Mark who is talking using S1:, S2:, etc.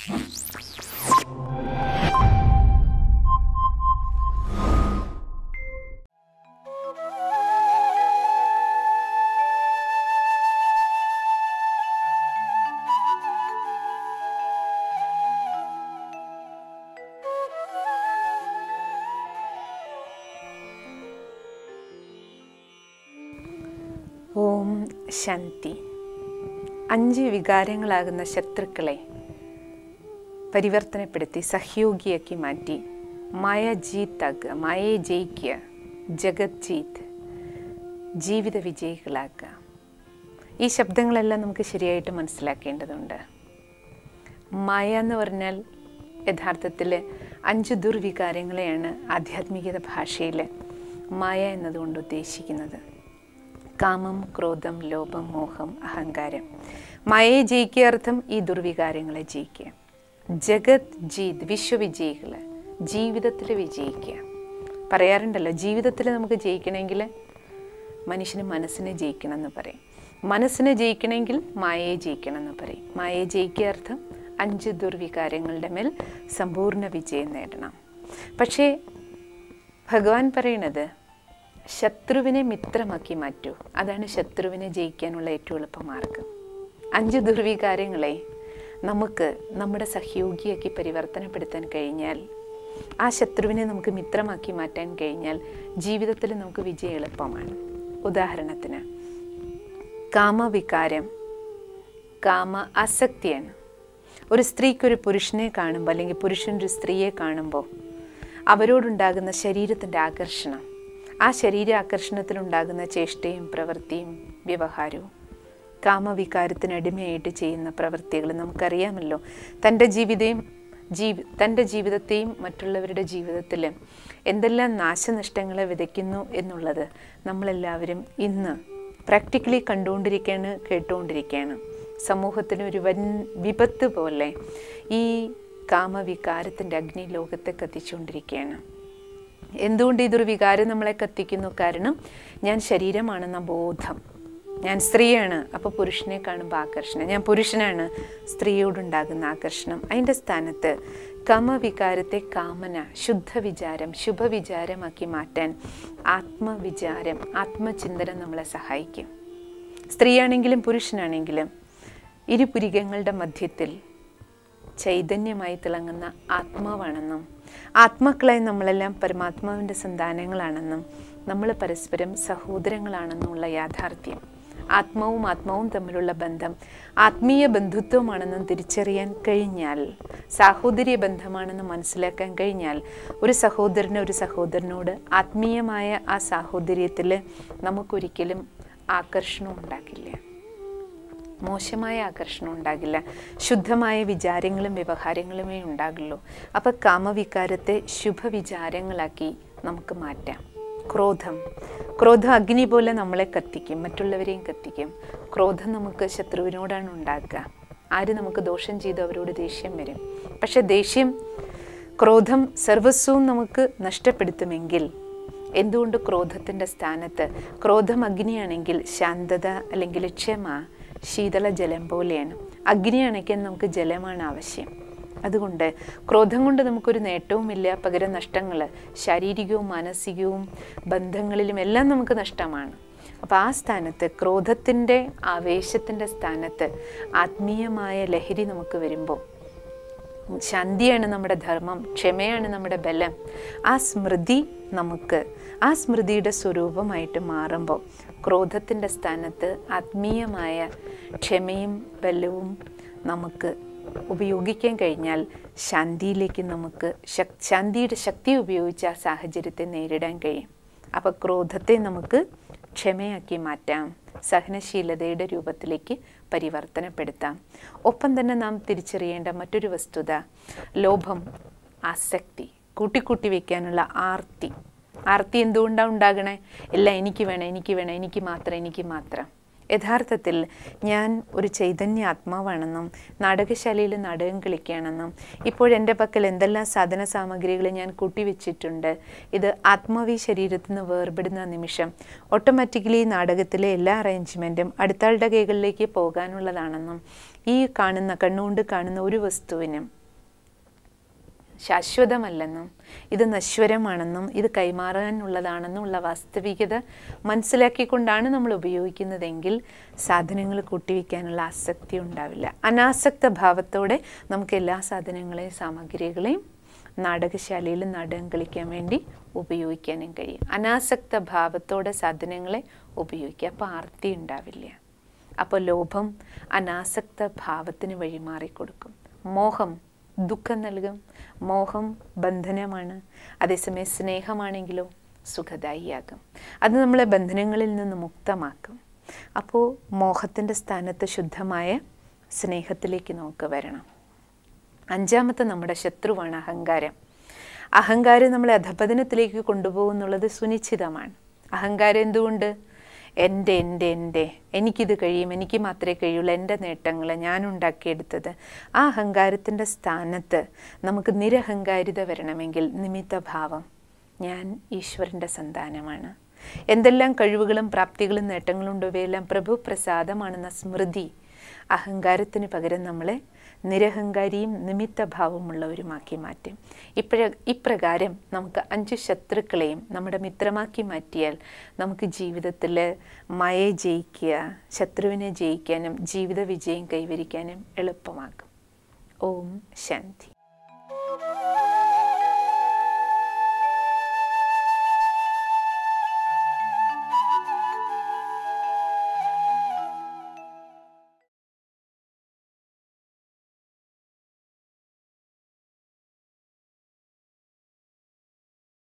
S1: ഓം ശാന്തി അഞ്ച് വികാരങ്ങളാകുന്ന ശത്രുക്കളെ പരിവർത്തനപ്പെടുത്തി സഹയോഗിയാക്കി മാറ്റി മായ ജീത്താക്കുക മായയെ ജയിക്കുക ജഗത് ജീത്ത് ജീവിത വിജയികളാക്കുക ഈ ശബ്ദങ്ങളെല്ലാം നമുക്ക് ശരിയായിട്ട് മനസ്സിലാക്കേണ്ടതുണ്ട് മായ എന്ന് പറഞ്ഞാൽ യഥാർത്ഥത്തിൽ അഞ്ച് ദുർവികാരങ്ങളെയാണ് ആധ്യാത്മികത ഭാഷയിൽ മായ എന്നതുകൊണ്ട് ഉദ്ദേശിക്കുന്നത് കാമം ക്രോധം ലോഭം മോഹം അഹങ്കാരം മായയെ ജയിക്കുക അർത്ഥം ഈ ദുർവികാരങ്ങളെ ജയിക്കുക ജഗത് ജീത് വിശ്വവിജയികൾ ജീവിതത്തിൽ വിജയിക്കുക പറയാറുണ്ടല്ലോ ജീവിതത്തിൽ നമുക്ക് ജയിക്കണമെങ്കിൽ മനുഷ്യന് മനസ്സിനെ ജയിക്കണം എന്ന് പറയും മനസ്സിനെ ജയിക്കണമെങ്കിൽ മായയെ ജയിക്കണം എന്ന് പറയും മായയെ ജയിക്കുക അർത്ഥം അഞ്ച് ദുർവികാരങ്ങളുടെ മേൽ സമ്പൂർണ്ണ വിജയം നേടണം പക്ഷേ ഭഗവാൻ പറയണത് ശത്രുവിനെ മിത്രമാക്കി മാറ്റൂ അതാണ് ശത്രുവിനെ ജയിക്കാനുള്ള ഏറ്റവും എളുപ്പ മാർഗം അഞ്ച് ദുർവികാരങ്ങളെ നമുക്ക് നമ്മുടെ സഹയോഗിയാക്കി പരിവർത്തനപ്പെടുത്താൻ കഴിഞ്ഞാൽ ആ ശത്രുവിനെ നമുക്ക് മിത്രമാക്കി മാറ്റാൻ കഴിഞ്ഞാൽ ജീവിതത്തിൽ നമുക്ക് വിജയം എളുപ്പമാണ് ഉദാഹരണത്തിന് കാമവികാരം കാമ ആസക്തിയാണ് ഒരു സ്ത്രീക്ക് ഒരു പുരുഷനെ കാണുമ്പോൾ അല്ലെങ്കിൽ പുരുഷൻ ഒരു സ്ത്രീയെ കാണുമ്പോൾ അവരോടുണ്ടാകുന്ന ശരീരത്തിൻ്റെ ആകർഷണം ആ ശരീര ആകർഷണത്തിലുണ്ടാകുന്ന ചേഷ്ടയും പ്രവൃത്തിയും വ്യവഹാരവും കാമവികാരത്തിന് അടിമയായിട്ട് ചെയ്യുന്ന പ്രവൃത്തികൾ നമുക്കറിയാമല്ലോ തൻ്റെ ജീവിതയും ജീവി തൻ്റെ ജീവിതത്തെയും മറ്റുള്ളവരുടെ ജീവിതത്തിൽ എന്തെല്ലാം നാശനഷ്ടങ്ങളെ വിതയ്ക്കുന്നു എന്നുള്ളത് നമ്മളെല്ലാവരും ഇന്ന് പ്രാക്ടിക്കലി കണ്ടുകൊണ്ടിരിക്കുകയാണ് കേട്ടുകൊണ്ടിരിക്കുകയാണ് സമൂഹത്തിന് ഒരു വൻ വിപത്ത് പോലെ ഈ കാമവികാരത്തിൻ്റെ അഗ്നി ലോകത്തെ കത്തിച്ചുകൊണ്ടിരിക്കുകയാണ് എന്തുകൊണ്ട് ഇതൊരു വികാരം നമ്മളെ കത്തിക്കുന്നു കാരണം ഞാൻ ശരീരമാണെന്ന ബോധം ഞാൻ സ്ത്രീയാണ് അപ്പോൾ പുരുഷനെ കാണുമ്പോൾ ആകർഷണം ഞാൻ പുരുഷനാണ് സ്ത്രീയോടുണ്ടാകുന്ന ആകർഷണം അതിൻ്റെ സ്ഥാനത്ത് കാമവികാരത്തെ കാമന ശുദ്ധവിചാരം ശുഭവിചാരമാക്കി മാറ്റാൻ ആത്മവിചാരം ആത്മചിന്തനം നമ്മളെ സഹായിക്കും സ്ത്രീയാണെങ്കിലും പുരുഷനാണെങ്കിലും ഇരുപുരികങ്ങളുടെ മധ്യത്തിൽ ചൈതന്യമായി തിളങ്ങുന്ന ആത്മാവാണെന്നും ആത്മാക്കളായി നമ്മളെല്ലാം പരമാത്മാവിൻ്റെ സന്താനങ്ങളാണെന്നും നമ്മൾ പരസ്പരം സഹോദരങ്ങളാണെന്നുള്ള യാഥാർത്ഥ്യം ആത്മാവും ആത്മാവും തമ്മിലുള്ള ബന്ധം ആത്മീയ ബന്ധുത്വമാണെന്നും തിരിച്ചറിയാൻ കഴിഞ്ഞാൽ സാഹോദര്യ ബന്ധമാണെന്ന് മനസ്സിലാക്കാൻ കഴിഞ്ഞാൽ ഒരു സഹോദരന് ഒരു സഹോദരനോട് ആത്മീയമായ ആ സാഹോദര്യത്തിൽ നമുക്കൊരിക്കലും ആകർഷണം ഉണ്ടാക്കില്ല മോശമായ ആകർഷണം ഉണ്ടാകില്ല ശുദ്ധമായ വിചാരങ്ങളും വ്യവഹാരങ്ങളുമേ ഉണ്ടാകുള്ളൂ അപ്പോൾ കാമവികാരത്തെ ശുഭവിചാരങ്ങളാക്കി നമുക്ക് മാറ്റാം ക്രോധം ക്രോധം അഗ്നി പോലെ നമ്മളെ കത്തിക്കും മറ്റുള്ളവരെയും കത്തിക്കും ക്രോധം നമുക്ക് ശത്രുവിനോടാണ് ഉണ്ടാക്കുക ആര് നമുക്ക് ദോഷം ചെയ്ത് അവരോട് ദേഷ്യം വരും പക്ഷെ ദേഷ്യം ക്രോധം സർവസ്വവും നമുക്ക് നഷ്ടപ്പെടുത്തുമെങ്കിൽ എന്തുകൊണ്ട് ക്രോധത്തിൻ്റെ സ്ഥാനത്ത് ക്രോധം അഗ്നിയാണെങ്കിൽ ശാന്തത അല്ലെങ്കിൽ ക്ഷമ ശീതള ജലം പോലെയാണ് അഗ്നി അണയ്ക്കാൻ നമുക്ക് ജലമാണ് ആവശ്യം അതുകൊണ്ട് ക്രോധം കൊണ്ട് നമുക്കൊരു നേട്ടവുമില്ല പകരം നഷ്ടങ്ങൾ ശാരീരികവും മാനസികവും ബന്ധങ്ങളിലും എല്ലാം നമുക്ക് നഷ്ടമാണ് അപ്പോൾ ആ സ്ഥാനത്ത് ക്രോധത്തിൻ്റെ ആവേശത്തിൻ്റെ സ്ഥാനത്ത് ആത്മീയമായ ലഹരി നമുക്ക് വരുമ്പോൾ ശാന്തിയാണ് നമ്മുടെ ധർമ്മം ക്ഷമയാണ് നമ്മുടെ ബലം ആ സ്മൃതി നമുക്ക് ആ സ്മൃതിയുടെ സ്വരൂപമായിട്ട് മാറുമ്പോൾ ക്രോധത്തിൻ്റെ സ്ഥാനത്ത് ആത്മീയമായ ക്ഷമയും ബലവും നമുക്ക് ഉപയോഗിക്കാൻ കഴിഞ്ഞാൽ ശാന്തിയിലേക്ക് നമുക്ക് ശക് ശാന്തിയുടെ ശക്തി ഉപയോഗിച്ച് ആ സാഹചര്യത്തെ നേരിടാൻ കഴിയും അപ്പോൾ ക്രോധത്തെ നമുക്ക് ക്ഷമയാക്കി മാറ്റാം സഹനശീലതയുടെ രൂപത്തിലേക്ക് പരിവർത്തനപ്പെടുത്താം ഒപ്പം തന്നെ നാം തിരിച്ചറിയേണ്ട മറ്റൊരു വസ്തുത ലോഭം ആസക്തി കൂട്ടിക്കൂട്ടി വയ്ക്കാനുള്ള ആർത്തി ആർത്തി എന്തുകൊണ്ടാണ് ഉണ്ടാകണേ എല്ലാം എനിക്ക് വേണം എനിക്ക് വേണം എനിക്ക് മാത്രം എനിക്ക് മാത്രം യഥാർത്ഥത്തിൽ ഞാൻ ഒരു ചൈതന്യ ആത്മാവാണെന്നും നാടകശാലയിൽ നാടകം കളിക്കുകയാണെന്നും ഇപ്പോഴെൻ്റെ പക്കൽ എന്തെല്ലാം സാധന സാമഗ്രികൾ ഞാൻ കൂട്ടിവെച്ചിട്ടുണ്ട് ഇത് ആത്മാവി ശരീരത്തിൽ നിന്ന് വേർപെടുന്ന നിമിഷം ഓട്ടോമാറ്റിക്കലി ഈ നാടകത്തിലെ എല്ലാ അറേഞ്ച്മെൻറ്റും അടുത്താളുടെ കൈകളിലേക്ക് പോകാനുള്ളതാണെന്നും ഈ കാണുന്ന കണ്ണുകൊണ്ട് കാണുന്ന ഒരു വസ്തുവിനും ശാശ്വതമല്ലെന്നും ഇത് നശ്വരമാണെന്നും ഇത് കൈമാറാനുള്ളതാണെന്നും ഉള്ള വാസ്തവികത മനസ്സിലാക്കിക്കൊണ്ടാണ് നമ്മൾ ഉപയോഗിക്കുന്നതെങ്കിൽ സാധനങ്ങൾ കൂട്ടിവെക്കാനുള്ള ആസക്തി ഉണ്ടാവില്ല അനാസക്ത ഭാവത്തോടെ നമുക്ക് എല്ലാ സാധനങ്ങളെയും സാമഗ്രികളെയും നാടകശാലയിൽ നാടകം കളിക്കാൻ വേണ്ടി ഉപയോഗിക്കാനും കഴിയും അനാസക്ത ഭാവത്തോടെ സാധനങ്ങളെ ഉപയോഗിക്കുക അപ്പോൾ ആർത്തി ഉണ്ടാവില്ല അപ്പോൾ ലോഭം അനാസക്ത ഭാവത്തിന് വഴിമാറിക്കൊടുക്കും മോഹം ദുഃഖം നൽകും മോഹം ബന്ധനമാണ് അതേസമയം സ്നേഹമാണെങ്കിലോ സുഖദായിയാകും അത് നമ്മളെ ബന്ധനങ്ങളിൽ നിന്ന് മുക്തമാക്കും അപ്പോൾ മോഹത്തിൻ്റെ സ്ഥാനത്ത് ശുദ്ധമായ സ്നേഹത്തിലേക്ക് നമുക്ക് വരണം അഞ്ചാമത്തെ നമ്മുടെ ശത്രുവാണ് അഹങ്കാരം അഹങ്കാരം നമ്മളെ അധപതനത്തിലേക്ക് കൊണ്ടുപോകുന്നുള്ളത് സുനിശ്ചിതമാണ് അഹങ്കാരം എന്തുകൊണ്ട് എൻ്റെ എൻ്റെ എൻ്റെ എനിക്കിത് കഴിയും എനിക്ക് മാത്രമേ കഴിയുള്ളൂ എൻ്റെ നേട്ടങ്ങൾ ഞാൻ ഉണ്ടാക്കിയെടുത്തത് ആ അഹങ്കാരത്തിൻ്റെ സ്ഥാനത്ത് നമുക്ക് നിരഹങ്കാരിത വരണമെങ്കിൽ നിമിത്തഭാവം ഞാൻ ഈശ്വരൻ്റെ സന്താനമാണ് എന്തെല്ലാം കഴിവുകളും പ്രാപ്തികളും നേട്ടങ്ങളും ഉണ്ടോ ഇവയെല്ലാം പ്രഭു പ്രസാദമാണെന്ന സ്മൃതി അഹങ്കാരത്തിന് പകരം നമ്മളെ നിരഹങ്കാരിയും നിമിത്തഭാവമുള്ളവരുമാക്കി മാറ്റും ഇപ്പോഴ ഇപ്രകാരം നമുക്ക് അഞ്ച് ശത്രുക്കളെയും നമ്മുടെ മിത്രമാക്കി മാറ്റിയാൽ നമുക്ക് ജീവിതത്തിൽ മയെ ജയിക്കുക ശത്രുവിനെ ജയിക്കാനും ജീവിത വിജയം കൈവരിക്കാനും എളുപ്പമാക്കും ഓം ശാന്തി